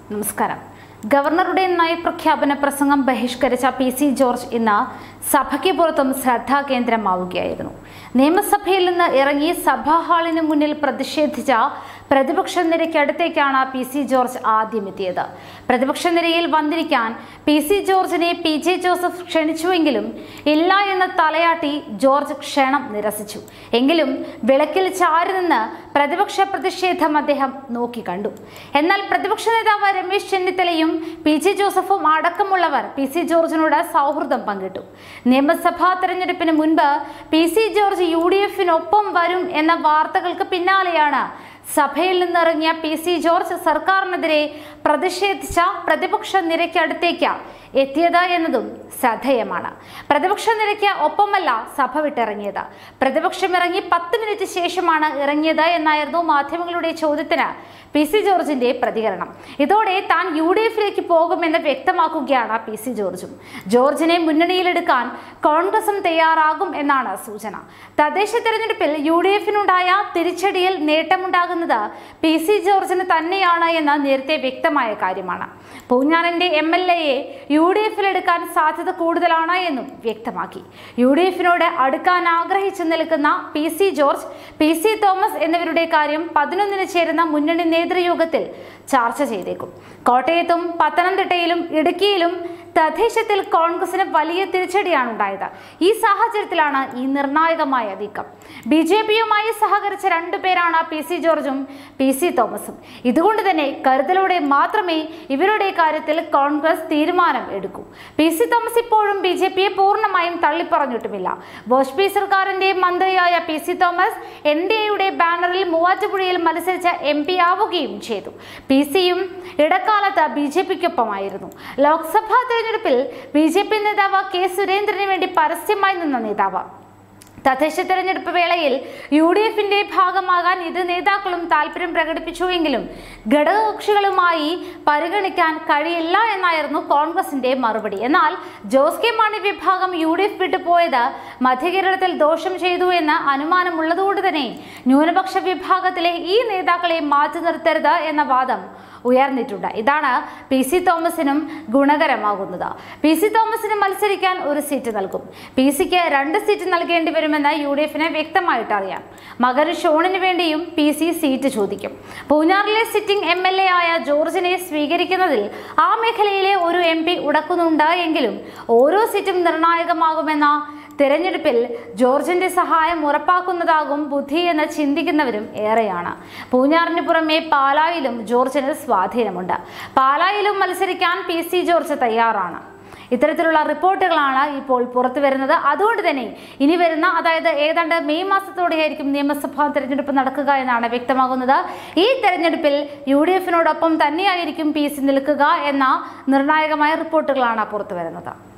നമസ്കാരം ഗവർണറുടെ നയപ്രഖ്യാപന പ്രസംഗം ബഹിഷ്കരിച്ച പി സി ജോർജ് ഇന്ന് സഭയ്ക്ക് പുറത്തും ശ്രദ്ധാകേന്ദ്രമാവുകയായിരുന്നു നിയമസഭയിൽ നിന്ന് ഇറങ്ങി സഭാ ഹാളിന് മുന്നിൽ പ്രതിഷേധിച്ച പ്രതിപക്ഷ നിരയ്ക്കടുത്തേക്കാണ് പി സി ജോർജ് ആദ്യം എത്തിയത് പ്രതിപക്ഷ നിരയിൽ വന്നിരിക്കാൻ പി സി ജോർജിനെ പി ജെ ജോസഫ് ക്ഷണിച്ചുവെങ്കിലും ഇല്ല എന്ന് തലയാട്ടി ജോർജ് ക്ഷണം നിരസിച്ചു എങ്കിലും വിളക്കിൽ ചാരി നിന്ന് പ്രതിപക്ഷ പ്രതിഷേധം അദ്ദേഹം നോക്കിക്കണ്ടു എന്നാൽ പ്രതിപക്ഷ നേതാവ് രമേശ് ചെന്നിത്തലയും പി ജെ ജോസഫും അടക്കമുള്ളവർ പി സി ജോർജിനോട് സൗഹൃദം പങ്കിട്ടു നിയമസഭാ തെരഞ്ഞെടുപ്പിന് മുൻപ് P C George U D എഫിനൊപ്പം വരും എന്ന വാർത്തകൾക്ക് പിന്നാലെയാണ് സഭയിൽ നിന്നിറങ്ങിയ പി സി ജോർജ് സർക്കാരിനെതിരെ പ്രതിഷേധിച്ച പ്രതിപക്ഷ നിരയ്ക്കടുത്തേക്ക് എത്തിയത് എന്നതും ശ്രദ്ധേയമാണ് പ്രതിപക്ഷ നിരയ്ക്ക് ഒപ്പമല്ല സഭ വിട്ടിറങ്ങിയത് പ്രതിപക്ഷം ഇറങ്ങി പത്ത് മിനിറ്റ് ശേഷമാണ് ഇറങ്ങിയത് എന്നായിരുന്നു മാധ്യമങ്ങളുടെ ചോദ്യത്തിന് പി സി ജോർജിന്റെ പ്രതികരണം ഇതോടെ താൻ യു ഡി എഫിലേക്ക് പോകുമെന്ന് വ്യക്തമാക്കുകയാണ് പി സി ജോർജും ജോർജിനെ മുന്നണിയിലെടുക്കാൻ കോൺഗ്രസും തയ്യാറാകും എന്നാണ് സൂചന തദ്ദേശ തെരഞ്ഞെടുപ്പിൽ യു ഡി എഫിനുണ്ടായ തിരിച്ചടിയിൽ നേട്ടമുണ്ടാകുന്നത് പി സി ജോർജിന് തന്നെയാണ് എന്ന് നേരത്തെ വ്യക്തമായ കാര്യമാണ് പൂഞ്ഞാറിന്റെ എം എൽ എയെ യു ഡി എഫിലെടുക്കാൻ സാധ്യത കൂടുതലാണ് എന്നും വ്യക്തമാക്കി യു ഡി എഫിനോട് അടുക്കാൻ ആഗ്രഹിച്ചു നിൽക്കുന്ന P C George P C Thomas എന്നിവരുടെ കാര്യം പതിനൊന്നിന് ചേരുന്ന മുന്നണി നേതൃയോഗത്തിൽ ചർച്ച ചെയ്തേക്കും കോട്ടയത്തും പത്തനംതിട്ടയിലും ഇടുക്കിയിലും തദ്ദേശത്തിൽ കോൺഗ്രസിന് വലിയ തിരിച്ചടിയാണ് ഉണ്ടായത് ഈ സാഹചര്യത്തിലാണ് ഈ നിർണായകമായ നീക്കം ബി ജെ പിയുമായി സഹകരിച്ച രണ്ടുപേരാണ് പി സി ജോർജും പി സി തോമസും ഇതുകൊണ്ട് തന്നെ കരുതലോടെ മാത്രമേ ഇവരുടെ കാര്യത്തിൽ കോൺഗ്രസ് തീരുമാനം എടുക്കൂ പി സി തോമസ് ഇപ്പോഴും ബി ജെ പിയെ പൂർണ്ണമായും തള്ളിപ്പറഞ്ഞിട്ടുമില്ല വാജ്പേയി സർക്കാരിന്റെ മന്ത്രിയായ P C Thomas N D എയുടെ ബാനറിൽ മൂവാറ്റുപുഴയിൽ മത്സരിച്ച എം പി ആവുകയും ചെയ്തു പി സിയും ഇടക്കാലത്ത് ബി ജെ പിക്കൊപ്പമായിരുന്നു ലോക്സഭാ തെരഞ്ഞെടുപ്പിൽ ബി ജെ പി നേതാവ് കെ സുരേന്ദ്രന് വേണ്ടി പരസ്യമായി നിന്ന നേതാവ് തദ്ദേശ തെരഞ്ഞെടുപ്പ് വേളയിൽ യു ഡി എഫിന്റെ ഭാഗമാകാൻ ഇത് നേതാക്കളും താല്പര്യം പ്രകടിപ്പിച്ചുവെങ്കിലും ഘടകകക്ഷികളുമായി പരിഗണിക്കാൻ കഴിയില്ല എന്നായിരുന്നു കോൺഗ്രസിന്റെ മറുപടി എന്നാൽ ജോസ് കെ മാണി വിഭാഗം യു ഡി എഫ് വിട്ടുപോയത് മധ്യകേരളത്തിൽ ദോഷം ചെയ്തു എന്ന അനുമാനമുള്ളതുകൊണ്ട് തന്നെ ന്യൂനപക്ഷ വിഭാഗത്തിലെ ഈ നേതാക്കളെ മാറ്റി നിർത്തരുത് എന്ന വാദം ഉയർന്നിട്ടുണ്ട് ഇതാണ് പി സി തോമസിനും ഗുണകരമാകുന്നത് പി സി തോമസിന് മത്സരിക്കാൻ ഒരു സീറ്റ് നൽകും പി സിക്ക് രണ്ട് സീറ്റ് നൽകേണ്ടി വരുമെന്ന് യു ഡി എഫിന് വ്യക്തമായിട്ട് അറിയാം മകൻ ഷോണിന് വേണ്ടിയും പി സി സീറ്റ് ചോദിക്കും പൂഞ്ഞാറിലെ സിറ്റിംഗ് എം എൽ എ ആയ ജോർജിനെ സ്വീകരിക്കുന്നതിൽ ആ മേഖലയിലെ ഒരു എം പി ഉടക്കുന്നുണ്ട് എങ്കിലും ഓരോ സീറ്റും നിർണായകമാകുമെന്ന തിരഞ്ഞെടുപ്പിൽ ജോർജിന്റെ സഹായം ഉറപ്പാക്കുന്നതാകും ബുദ്ധി എന്ന് ചിന്തിക്കുന്നവരും ഏറെയാണ് പൂഞ്ഞാറിന് പുറമെ പാലായിലും ജോർജിന് സ്വാധീനമുണ്ട് പാലായിലും മത്സരിക്കാൻ പി സി ജോർജ് തയ്യാറാണ് ഇത്തരത്തിലുള്ള റിപ്പോർട്ടുകളാണ് ഇപ്പോൾ പുറത്തു വരുന്നത് അതുകൊണ്ട് തന്നെ ഇനി വരുന്ന അതായത് ഏതാണ്ട് മെയ് മാസത്തോടെയായിരിക്കും നിയമസഭാ തെരഞ്ഞെടുപ്പ് നടക്കുക എന്നാണ് വ്യക്തമാകുന്നത് ഈ തെരഞ്ഞെടുപ്പിൽ യു ഡി എഫിനോടൊപ്പം തന്നെയായിരിക്കും പി സി നിൽക്കുക എന്ന നിർണായകമായ റിപ്പോർട്ടുകളാണ് പുറത്തു വരുന്നത്